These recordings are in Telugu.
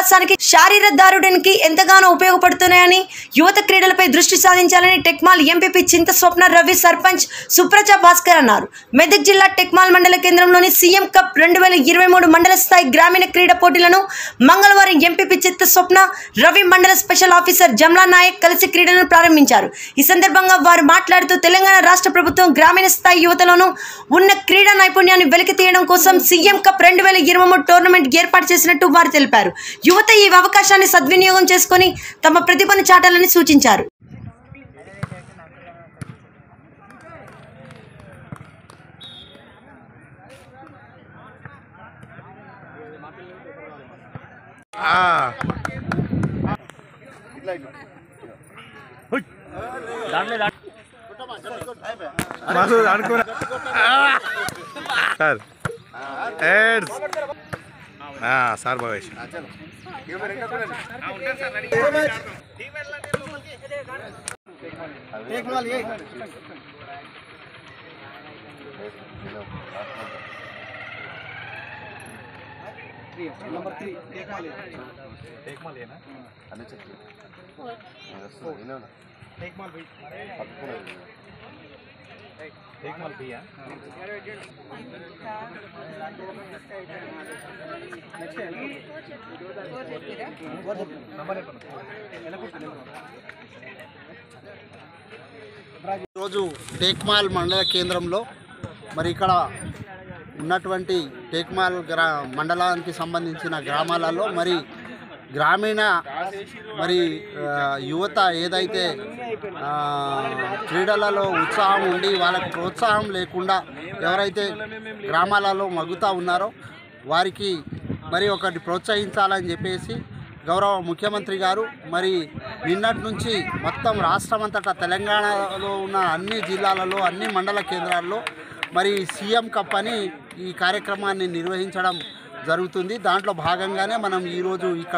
వికాసానికి శారీరదారుడానికి ఎంతగానో ఉపయోగపడుతున్నాయని యువత క్రీడలపై దృష్టి సాధించాలని టెక్మాల్ ఎంపీపీ చింత స్వప్న రవి సర్పంచ్ సుప్రజ భాస్కర్ అన్నారు మెదక్ జిల్లా టెక్మాల్ మండల కేంద్రంలోని సీఎం కప్ రెండు వేల ఇరవై మూడు మండల స్థాయి గ్రామీణ క్రీడా పోటీలను మంగళవారం ఎంపీపీ చిత్త స్వప్న రవి మండల స్పెషల్ ఆఫీసర్ జమ్లా నాయక్ కలిసి క్రీడలను ప్రారంభించారు ఈ సందర్భంగా వారు మాట్లాడుతూ తెలంగాణ రాష్ట్ర ప్రభుత్వం గ్రామీణ స్థాయి యువతలోనూ ఉన్న క్రీడా నైపుణ్యాన్ని వెలికి తీయడం కోసం సీఎం కప్ రెండు వేల ఇరవై మూడు టోర్నమెంట్ ఏర్పాటు చేసినట్టు వారు తెలిపారు యువత ఈ అవకాశాన్ని సద్వినియోగం చేసుకొని తమ ప్రతిభను చాటాలని సూచించారు మాకు అనుకున్నా సార్ ఎడ్స్ సార్ భవేష్ ఈరోజు టేక్మాల్ మండల కేంద్రంలో మరి ఇక్కడ ఉన్నటువంటి టేక్మాల్ గ్రా మండలానికి సంబంధించిన గ్రామాలలో మరి గ్రామీణ మరి ఆ, యువత ఏదైతే ఆ, క్రీడలలో ఉత్సాహం ఉండి వాళ్ళకి ప్రోత్సాహం లేకుండా ఎవరైతే గ్రామాలలో మగ్గుతా ఉన్నారో వారికి మరి ఒకటి ప్రోత్సహించాలని చెప్పేసి గౌరవ ముఖ్యమంత్రి గారు మరి నిన్నటి నుంచి మొత్తం రాష్ట్రం అంతటా తెలంగాణలో ఉన్న అన్ని జిల్లాలలో అన్ని మండల కేంద్రాల్లో మరి సీఎం కప్ అని ఈ కార్యక్రమాన్ని నిర్వహించడం జరుగుతుంది దాంట్లో భాగంగానే మనం ఈరోజు ఇక్కడ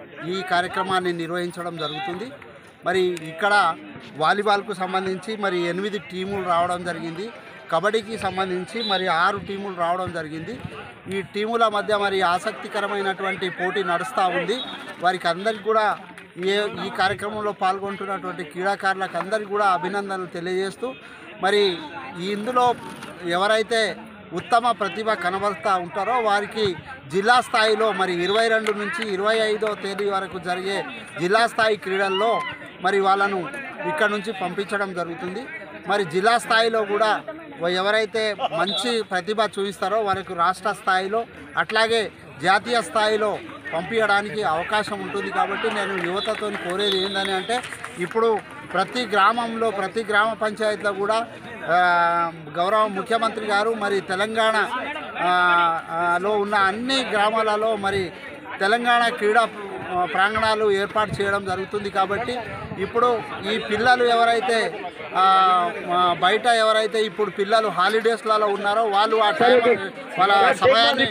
ఈ కార్యక్రమాన్ని నిర్వహించడం జరుగుతుంది మరి ఇక్కడ వాలీబాల్కు సంబంధించి మరి ఎనిమిది టీములు రావడం జరిగింది కబడ్డీకి సంబంధించి మరి ఆరు టీములు రావడం జరిగింది ఈ టీముల మధ్య మరి ఆసక్తికరమైనటువంటి పోటీ నడుస్తూ ఉంది వారికి అందరికి కూడా ఏ ఈ కార్యక్రమంలో పాల్గొంటున్నటువంటి క్రీడాకారులకు అందరికీ కూడా అభినందనలు తెలియజేస్తూ మరి ఈ ఇందులో ఎవరైతే ఉత్తమ ప్రతిభ కనబరుస్తూ ఉంటారో వారికి జిల్లా స్థాయిలో మరి ఇరవై రెండు నుంచి ఇరవై ఐదో తేదీ వరకు జరిగే జిల్లా స్థాయి క్రీడల్లో మరి వాళ్ళను ఇక్కడ నుంచి పంపించడం జరుగుతుంది మరి జిల్లా స్థాయిలో కూడా ఎవరైతే మంచి ప్రతిభ చూపిస్తారో వారికి రాష్ట్ర స్థాయిలో అట్లాగే జాతీయ స్థాయిలో పంపించడానికి అవకాశం ఉంటుంది కాబట్టి నేను యువతతో కోరేది ఏంటని అంటే ఇప్పుడు ప్రతి గ్రామంలో ప్రతి గ్రామ పంచాయతీలో కూడా ఆ, గౌరవ ముఖ్యమంత్రి గారు మరి తెలంగాణ ఆ, ఆ, లో ఉన్న అన్ని గ్రామాలలో మరి తెలంగాణ క్రీడా ఆ, ప్రాంగణాలు ఏర్పాటు చేయడం జరుగుతుంది కాబట్టి ఇప్పుడు ఈ పిల్లలు ఎవరైతే ఆ, ఆ, బయట ఎవరైతే ఇప్పుడు పిల్లలు హాలిడేస్లలో ఉన్నారో వాళ్ళు ఆ టైం వాళ్ళ సమయాన్ని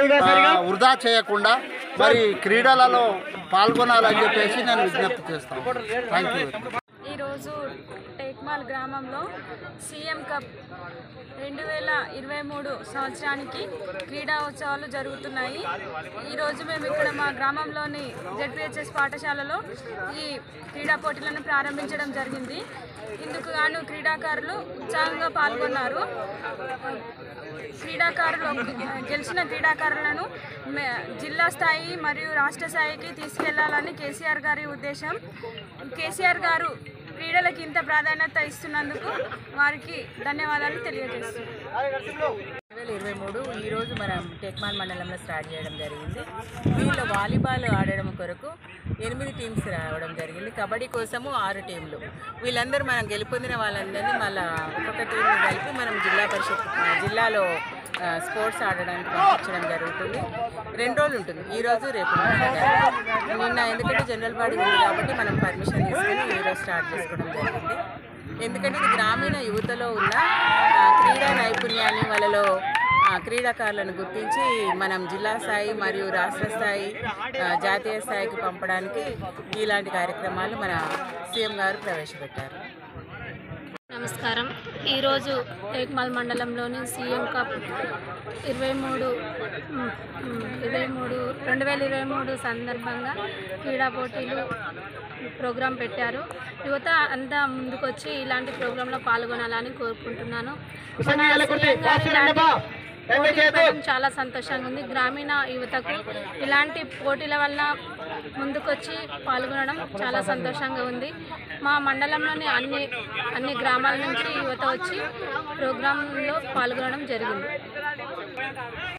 ఆ, వృధా చేయకుండా మరి క్రీడలలో పాల్గొనాలని చెప్పేసి నేను విజ్ఞప్తి చేస్తాను థ్యాంక్ యూ ఈరోజు టేక్మాల్ గ్రామంలో సీఎం కప్ రెండు వేల ఇరవై మూడు సంవత్సరానికి క్రీడా ఉత్సవాలు జరుగుతున్నాయి ఈరోజు మేము ఇక్కడ మా గ్రామంలోని జెడ్పిహెచ్ఎస్ పాఠశాలలో ఈ క్రీడా పోటీలను ప్రారంభించడం జరిగింది ఇందుకు గాను క్రీడాకారులు ఉత్సాహంగా పాల్గొన్నారు క్రీడాకారులు గెలిచిన క్రీడాకారులను మే- జిల్లా స్థాయి మరియు రాష్ట్ర స్థాయికి తీసుకెళ్లాలని కేసీఆర్ గారి ఉద్దేశం కేసీఆర్ గారు క్రీడలకు ఇంత ప్రాధాన్యత ఇస్తున్నందుకు వారికి ధన్యవాదాలు తెలియజేస్తున్నాను రెండు వేల ఇరవై మూడు ఈరోజు మనం టెక్మాల్ మండలంలో స్టార్ట్ చేయడం జరిగింది దీనిలో వాలీబాల్ ఆడడం కొరకు ఎనిమిది టీమ్స్ రావడం జరిగింది కబడ్డీ కోసము ఆరు టీంలు వీళ్ళందరూ మనం గెలుపొందిన వాళ్ళందరినీ మళ్ళీ ఒక్కొక్క టీంని కలిపి మనం జిల్లా పరిషత్ ఆ, జిల్లాలో ఆ, స్పోర్ట్స్ ఆడడానికి పంపించడం జరుగుతుంది రెండు రోజులు ఉంటుంది ఈ రోజు రేపు మాట్లాడారు. నిన్న ఎందుకంటే జనరల్ బాడీ ఉంది కాబట్టి మనం పర్మిషన్ తీసుకొని ఈరోజు స్టార్ట్ చేసుకోవడం జరిగింది ఎందుకంటే ఇది గ్రామీణ యువతలో ఉన్న ఆ, క్రీడా నైపుణ్యాన్ని వాళ్ళలో ఆ, క్రీడాకారులను గుర్తించి మనం జిల్లా స్థాయి మరియు రాష్ట్ర స్థాయి ఆ, జాతీయ స్థాయికి పంపడానికి ఇలాంటి కార్యక్రమాలు మన సీఎం గారు ప్రవేశపెట్టారు నమస్కారం ఈరోజు టేక్మాల్ మండలంలోని సీఎం కప్ ఇరవై మూడు మ్, మ్, ఇరవై మూడు రెండు వేల ఇరవై మూడు సందర్భంగా క్రీడా పోటీలు ప్రోగ్రాం పెట్టారు యువత అంతా ముందుకొచ్చి ఇలాంటి ప్రోగ్రాంలో పాల్గొనాలని కోరుకుంటున్నాను మన సీఎం గారు ఇలాంటి పోటీలు పెట్టడం చాలా సంతోషంగా ఉంది గ్రామీణ యువతకు ఇలాంటి పోటీల వల్ల ముందుకొచ్చి పాల్గొనడం చాలా సంతోషంగా ఉంది మా మండలంలోని అన్ని అన్ని గ్రామాల నుంచి యువత వచ్చి ప్రోగ్రాంలో పాల్గొనడం జరిగింది